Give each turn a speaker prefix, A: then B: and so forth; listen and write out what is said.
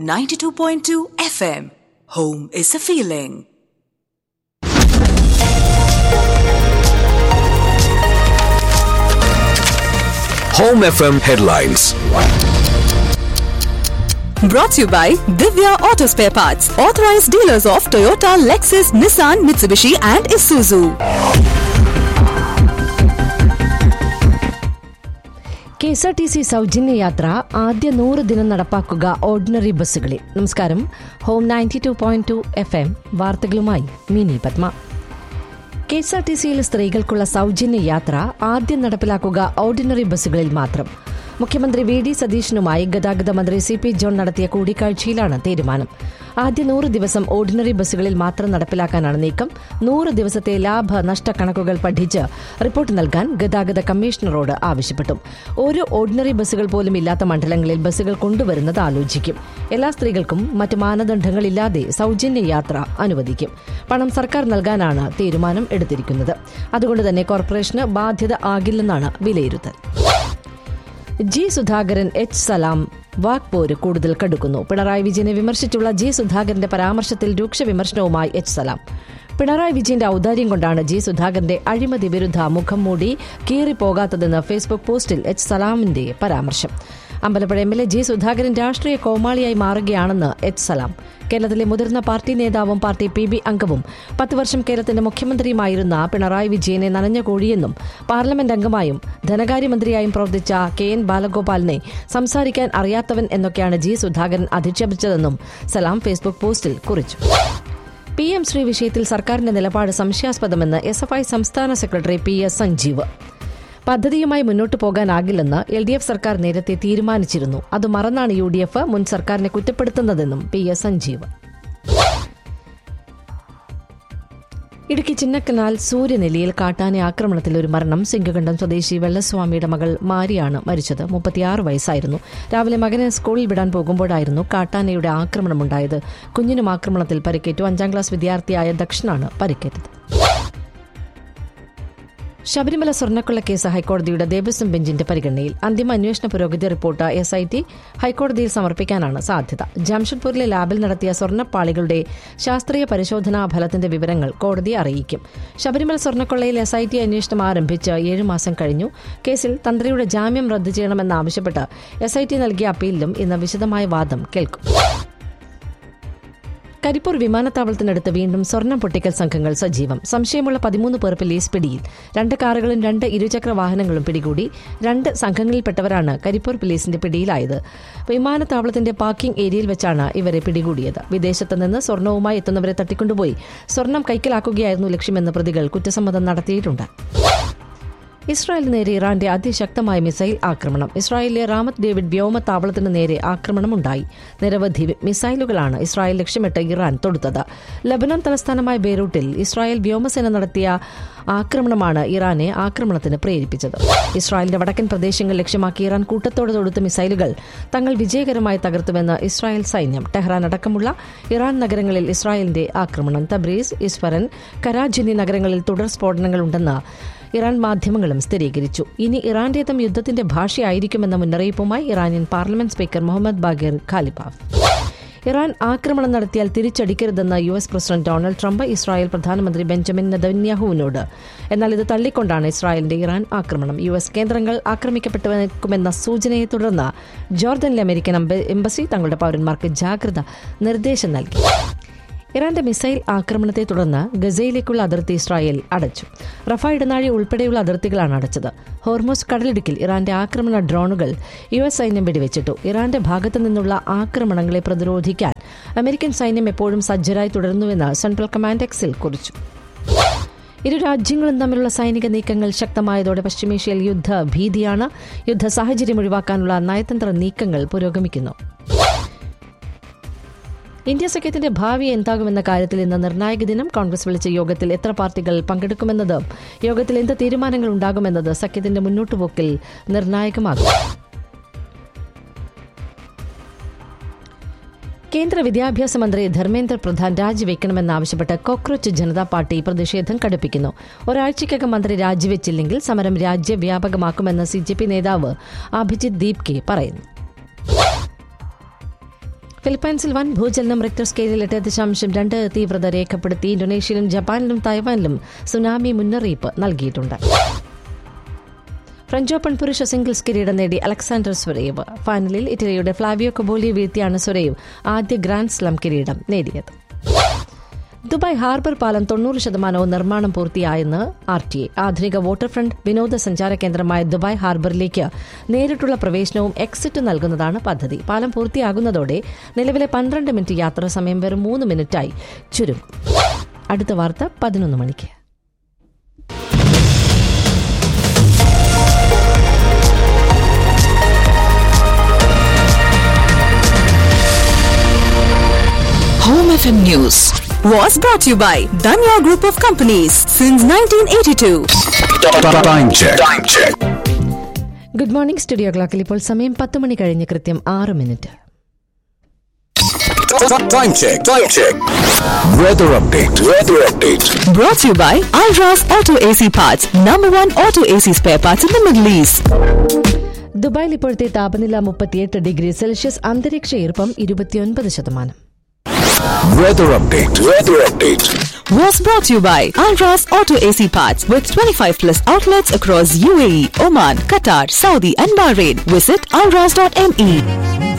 A: 92.2 FM. Home is a feeling.
B: Home FM headlines.
A: Brought to you by Divya Auto Spare Parts, authorized dealers of Toyota, Lexus, Nissan, Mitsubishi, and Isuzu.
C: K S R T C സൗജന്യ യാത്ര ആദ്യ നൂറ് ദിനം നടപ്പാക്കുക ordinary ബസ്സുകളിൽ നമസ്കാരം home ninety two point two F M വാർത്തകളുമായി Mini Padma K S R T സിയിൽ സ്ത്രീകൾക്കുള്ള സൗജന്യ യാത്ര ആദ്യം നടപ്പിലാക്കുക ഓർഡിനറി ബസ്സുകളിൽ മാത്രം മുഖ്യമന്ത്രി വി ഡി സതീശനുമായി ഗതാഗത മന്ത്രി സി പി ജോൺ നടത്തിയ കൂടിക്കാഴ്ചയിലാണ് തീരുമാനം ആദ്യ നൂറ് ദിവസം ഓർഡിനറി ബസ്സുകളിൽ മാത്രം നടപ്പിലാക്കാനാണ് നീക്കം നൂറ് ദിവസത്തെ ലാഭ നഷ്ട കണക്കുകൾ പഠിച്ച് റിപ്പോർട്ട് നൽകാൻ ഗതാഗത കമ്മീഷണറോട് ആവശ്യപ്പെട്ടു ഓരോ ഓർഡിനറി ബസ്സുകൾ പോലും ഇല്ലാത്ത മണ്ഡലങ്ങളിൽ ബസ്സുകൾ കൊണ്ടുവരുന്നത് ആലോചിക്കും എല്ലാ സ്ത്രീകൾക്കും മറ്റ് മാനദണ്ഡങ്ങളില്ലാതെ സൗജന്യ യാത്ര അനുവദിക്കും പണം സർക്കാർ നൽകാനാണ് തീരുമാനം എടുത്തിരിക്കുന്നത് അതുകൊണ്ട് തന്നെ കോർപ്പറേഷന് ബാധ്യത ആകില്ലെന്നാണ് വിലയിരുത്തൽ ജി സുധാകരൻ എച്ച് സലാം വാക്പോര് കൂടുതൽ കടുക്കുന്നു പിണറായി വിജയനെ വിമർശിച്ചുള്ള ജി സുധാകരന്റെ പരാമർശത്തിൽ രൂക്ഷ വിമർശനവുമായി എച്ച് സലാം പിണറായി വിജയന്റെ ഔദാര്യം കൊണ്ടാണ് ജി സുധാകരന്റെ അഴിമതി വിരുദ്ധ മുഖം മൂടി കീറിപ്പോകാത്തതെന്ന് ഫേസ്ബുക്ക് പോസ്റ്റിൽ എച്ച് സലാമിന്റെ പരാമർശം Ambalappuzha M L A G Sudhakaran രാഷ്ട്രീയ കോമാളിയായി മാറുകയാണെന്ന് എച്ച് സലാം കേരളത്തിലെ മുതിർന്ന പാർട്ടി നേതാവും പാർട്ടി പി ബി അംഗവും പത്ത് വർഷം കേരളത്തിന്റെ മുഖ്യമന്ത്രിയുമായിരുന്ന പിണറായി വിജയനെ നനഞ്ഞ കോഴിയെന്നും പാർലമെന്റ് അംഗമായും ധനകാര്യമന്ത്രിയായും പ്രവർത്തിച്ച കെ എൻ ബാലഗോപാലിനെ സംസാരിക്കാൻ അറിയാത്തവൻ എന്നൊക്കെയാണ് ജി സുധാകരൻ അധിക്ഷേപിച്ചതെന്നും സലാം ഫേസ്ബുക്ക് പോസ്റ്റിൽ കുറിച്ചു പി എം ശ്രീ വിഷയത്തിൽ സർക്കാരിന്റെ നിലപാട് സംശയാസ്പദമെന്ന് എസ് എഫ് ഐ സംസ്ഥാന സെക്രട്ടറി പി എസ് സഞ്ജീവ് പദ്ധതിയുമായി മുന്നോട്ടു പോകാനാകില്ലെന്ന് എൽ ഡി എഫ് സർക്കാർ നേരത്തെ തീരുമാനിച്ചിരുന്നു അത് മറന്നാണ് യു ഡി എഫ് മുൻ സർക്കാരിനെ കുറ്റപ്പെടുത്തുന്നതെന്നും പി എസ് സഞ്ജീവ് ഇടുക്കി ചിന്നക്കനാൽ സൂര്യനെല്ലിയിൽ കാട്ടാനെ ആക്രമണത്തിൽ ഒരു മരണം സിംഗകണ്ഠം സ്വദേശി വെള്ളസ്വാമിയുടെ മകൾ മാരിയാണ് മരിച്ചത് മുപ്പത്തിയാറ് വയസ്സായിരുന്നു രാവിലെ മകനെ സ്കൂളിൽ വിടാൻ പോകുമ്പോഴായിരുന്നു കാട്ടാനയുടെ ആക്രമണമുണ്ടായത് കുഞ്ഞിനും ആക്രമണത്തിൽ പരിക്കേറ്റു അഞ്ചാം ക്ലാസ് വിദ്യാർത്ഥിയായ ദക്ഷനാണ് പരിക്കേറ്റത് ശബരിമല സ്വർണ്ണക്കൊള്ള കേസ് ഹൈക്കോടതിയുടെ ദേവസ്വം ബെഞ്ചിന്റെ പരിഗണനയിൽ അന്തിമ അന്വേഷണ പുരോഗതി റിപ്പോർട്ട് എസ് ഐ ടി ഹൈക്കോടതിയിൽ സമർപ്പിക്കാനാണ് സാധ്യത ജംഷഡ്പൂരിലെ ലാബിൽ നടത്തിയ സ്വർണ്ണപ്പാളികളുടെ ശാസ്ത്രീയ പരിശോധനാ ഫലത്തിന്റെ വിവരങ്ങൾ കോടതിയെ അറിയിക്കും ശബരിമല സ്വർണ്ണക്കൊള്ളയിൽ എസ് ഐ ടി അന്വേഷണം ആരംഭിച്ച് ഏഴ് മാസം കഴിഞ്ഞു കേസിൽ തന്ത്രിയുടെ ജാമ്യം റദ്ദു ചെയ്യണമെന്നാവശ്യപ്പെട്ട് എസ് ഐ ടി നൽകിയ അപ്പീലിലും ഇന്ന് വിശദമായ വാദം കേൾക്കും കരിപ്പൂർ വിമാനത്താവളത്തിനടുത്ത് വീണ്ടും സ്വർണം പൊട്ടിക്കൽ സംഘങ്ങൾ സജീവം സംശയമുള്ള പതിമൂന്ന് പേർ പോലീസ് പിടിയിൽ രണ്ട് കാറുകളും രണ്ട് ഇരുചക്ര വാഹനങ്ങളും പിടികൂടി രണ്ട് സംഘങ്ങളിൽപ്പെട്ടവരാണ് കരിപ്പൂർ പോലീസിന്റെ പിടിയിലായത് വിമാനത്താവളത്തിന്റെ പാർക്കിംഗ് ഏരിയയിൽ വെച്ചാണ് ഇവരെ പിടികൂടിയത് വിദേശത്ത് നിന്ന് സ്വർണവുമായി എത്തുന്നവരെ തട്ടിക്കൊണ്ടുപോയി സ്വർണം കൈക്കലാക്കുകയായിരുന്നു ലക്ഷ്യമെന്ന് പ്രതികൾ കുറ്റസമ്മതം നടത്തിയിട്ടുണ്ട് ഇസ്രായേലിന് നേരെ ഇറാന്റെ അതിശക്തമായ മിസൈൽ ആക്രമണം ഇസ്രായേലിലെ റാമത്ത് ഡേവിഡ് വ്യോമത്താവളത്തിന് നേരെ ആക്രമണമുണ്ടായി നിരവധി മിസൈലുകളാണ് ഇസ്രായേൽ ലക്ഷ്യമിട്ട് ഇറാൻ തൊടുത്തത് ലബനൻ തലസ്ഥാനമായ ബെയ്റൂട്ടിൽ ഇസ്രായേൽ വ്യോമസേന നടത്തിയ ആക്രമണമാണ് ഇറാനെ ആക്രമണത്തിന് പ്രേരിപ്പിച്ചത് ഇസ്രായേലിന്റെ വടക്കൻ പ്രദേശങ്ങൾ ലക്ഷ്യമാക്കി ഇറാൻ കൂട്ടത്തോടെ തൊടുത്ത മിസൈലുകൾ തങ്ങൾ വിജയകരമായി തകർത്തുവെന്ന് ഇസ്രായേൽ സൈന്യം ടെഹ്റാൻ അടക്കമുള്ള ഇറാൻ നഗരങ്ങളിൽ ഇസ്രായേലിന്റെ ആക്രമണം തബ്രീസ് ഇസ്ഫറൻ കരാജ് എന്നീ നഗരങ്ങളിൽ തുടർ സ്ഫോടനങ്ങളുണ്ടെന്ന് ഇറാൻ മാധ്യമങ്ങളും സ്ഥിരീകരിച്ചു ഇനി ഇറാന്റേതും യുദ്ധത്തിന്റെ ഭാഷയായിരിക്കുമെന്ന മുന്നറിയിപ്പുമായി Iranian parliament speaker Mohammad Baqer Ghalibaf Iran ആക്രമണം നടത്തിയാൽ തിരിച്ചടിക്കരുതെന്ന് U S president Donald Trump Israel പ്രധാനമന്ത്രി ബെഞ്ചമിൻ നെതന്യാഹുവിനോട് എന്നാൽ ഇത് തള്ളിക്കൊണ്ടാണ് ഇസ്രായേലിന്റെ ഇറാൻ ആക്രമണം യു എസ് കേന്ദ്രങ്ങൾ ആക്രമിക്കപ്പെട്ടുവെക്കുമെന്ന സൂചനയെ തുടർന്ന് ജോർദനിലെ അമേരിക്കൻ എംബസി തങ്ങളുടെ പൌരന്മാർക്ക് ജാഗ്രത നിർദ്ദേശം നൽകി ഇറാന്റെ മിസൈൽ ആക്രമണത്തെ തുടർന്ന് ഗസയിലേക്കുള്ള അതിർത്തി ഇസ്രായേൽ അടച്ചു റഫ ഇടനാഴി ഉൾപ്പെടെയുള്ള അതിർത്തികളാണ് അടച്ചത് ഹോർമോസ് കടലിടുക്കിൽ ഇറാന്റെ ആക്രമണ ഡ്രോണുകൾ യു എസ് സൈന്യം വെടിവെച്ചിട്ടു ഇറാന്റെ ഭാഗത്തു നിന്നുള്ള ആക്രമണങ്ങളെ പ്രതിരോധിക്കാൻ അമേരിക്കൻ സൈന്യം എപ്പോഴും സജ്ജരായി തുടരുന്നുവെന്ന് സെൻട്രൽ കമാൻഡ് എക്സിൽ കുറിച്ചു ഇരു രാജ്യങ്ങളും തമ്മിലുള്ള സൈനിക നീക്കങ്ങൾ ശക്തമായതോടെ പശ്ചിമേഷ്യയിൽ യുദ്ധ ഭീതിയാണ് യുദ്ധ സാഹചര്യം ഒഴിവാക്കാനുള്ള നയതന്ത്ര നീക്കങ്ങൾ പുരോഗമിക്കുന്നു ഇന്ത്യ സഖ്യത്തിന്റെ ഭാവി എന്താകുമെന്ന കാര്യത്തിൽ ഇന്ന് നിർണായക ദിനം കോൺഗ്രസ് വിളിച്ച യോഗത്തിൽ എത്ര പാർട്ടികൾ പങ്കെടുക്കുമെന്നതും യോഗത്തിൽ എന്ത് തീരുമാനങ്ങൾ ഉണ്ടാകുമെന്നത് സഖ്യത്തിന്റെ മുന്നോട്ടുപോക്കിൽ നിർണായകമാകും കേന്ദ്ര വിദ്യാഭ്യാസ മന്ത്രി ധർമ്മേന്ദ്ര പ്രധാൻ രാജിവെക്കണമെന്നാവശ്യപ്പെട്ട് കോക്രോച്ച് ജനതാ പാർട്ടി പ്രതിഷേധം കടുപ്പിക്കുന്നു ഒരാഴ്ചയ്ക്കകം മന്ത്രി രാജിവെച്ചില്ലെങ്കിൽ സമരം രാജ്യവ്യാപകമാക്കുമെന്ന് സി ജെ പി നേതാവ് അഭിജിത് ദീപ് കെ പറയുന്നു ഫിലിപ്പൈൻസിൽ വൻ ഭൂചലനം റിക്ടർ സ്കെയിലിൽ എട്ട് ദശാംശം രണ്ട് തീവ്രത രേഖപ്പെടുത്തി ഇന്തോനേഷ്യയിലും ജപ്പാനിലും തായ്വാനിലും സുനാമി മുന്നറിയിപ്പ് നൽകിയിട്ടുണ്ട് ഫ്രഞ്ച് ഓപ്പൺ പുരുഷ സിംഗിൾസ് കിരീടം നേടി അലക്സാണ്ടർ സ്വരേവ് ഫൈനലിൽ ഇറ്റലിയുടെ ഫ്ലാവിയോ കൊബോലിയെ വീഴ്ത്തിയാണ് സ്വരേവ് ആദ്യ ഗ്രാൻഡ് സ്ലം കിരീടം നേടിയത് ദുബായ് ഹാർബർ പാലം തൊണ്ണൂറ് ശതമാനവും നിർമ്മാണം പൂർത്തിയായെന്ന് ആർ ടി എ ആധുനിക വാട്ടർഫ്രണ്ട് വിനോദസഞ്ചാര കേന്ദ്രമായ ദുബായ് ഹാർബറിലേക്ക് നേരിട്ടുള്ള പ്രവേശനവും എക്സിറ്റ് നൽകുന്നതാണ് പദ്ധതി പാലം പൂർത്തിയാകുന്നതോടെ നിലവിലെ പന്ത്രണ്ട് മിനിറ്റ് യാത്രാ സമയം വെറും മൂന്ന് മിനിറ്റായി ചുരുങ്ങും അടുത്ത വാർത്ത പതിനൊന്ന് മണിക്ക്
A: Home FM News was brought to you by Danya Group of Companies since 1982.
B: Time check. Time check.
C: Good morning studio ക്ലോക്കിൽ ഇപ്പോൾ സമയം പത്ത് മണി കഴിഞ്ഞ് കൃത്യം ആറ് minute
B: Time check. Time check. Weather update. Weather update.
A: Brought to you by Alras Auto AC Parts, number one auto AC spare parts in the Middle East.
C: ദുബായിൽ ഇപ്പോഴത്തെ താപനില മുപ്പത്തിയെട്ട് ഡിഗ്രി സെൽഷ്യസ് അന്തരീക്ഷ ഈർപ്പം ഇരുപത്തിയൊൻപത് ശതമാനം
B: Weather update. Weather update.
A: Was brought to you by Alras Auto AC Parts with 25 plus outlets across UAE, Oman, Qatar, Saudi, and Bahrain. Visit alras.me.